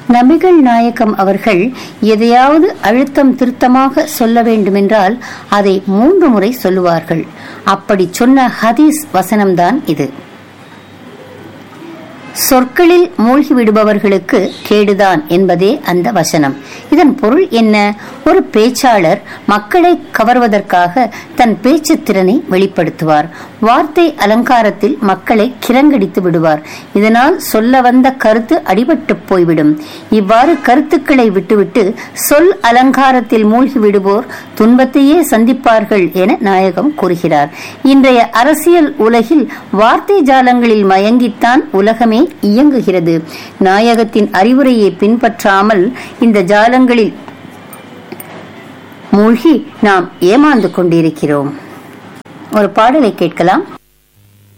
நபிகள் நாயகம் அவர்கள் எதையாவது அழுத்தம் திருத்தமாக சொல்ல வேண்டுமென்றால் அதை மூன்று முறை சொல்லுவார்கள் அப்படி சொன்ன ஹதீஸ் வசனம்தான் இது சொற்களில் மூழ்கி விடுபவர்களுக்கு கேடுதான் என்பதே அந்த வசனம் இதன் பொருள் என்ன ஒரு பேச்சாளர் மக்களை கவர்வதற்காக தன் பேச்சு திறனை வெளிப்படுத்துவார் வார்த்தை அலங்காரத்தில் மக்களை கிரங்கடித்து விடுவார் இதனால் சொல்ல வந்த கருத்து அடிபட்டு போய்விடும் இவ்வாறு கருத்துக்களை விட்டுவிட்டு சொல் அலங்காரத்தில் மூழ்கி விடுவோர் துன்பத்தையே சந்திப்பார்கள் என நாயகம் கூறுகிறார் இன்றைய அரசியல் உலகில் வார்த்தை ஜாலங்களில் மயங்கித்தான் உலகமே இயங்குகிறது நாயகத்தின் அறிவுரையை பின்பற்றாமல் இந்த ஜாலங்களில் மூழ்கி நாம் ஏமாந்து கொண்டிருக்கிறோம் ஒரு பாடலை கேட்கலாம்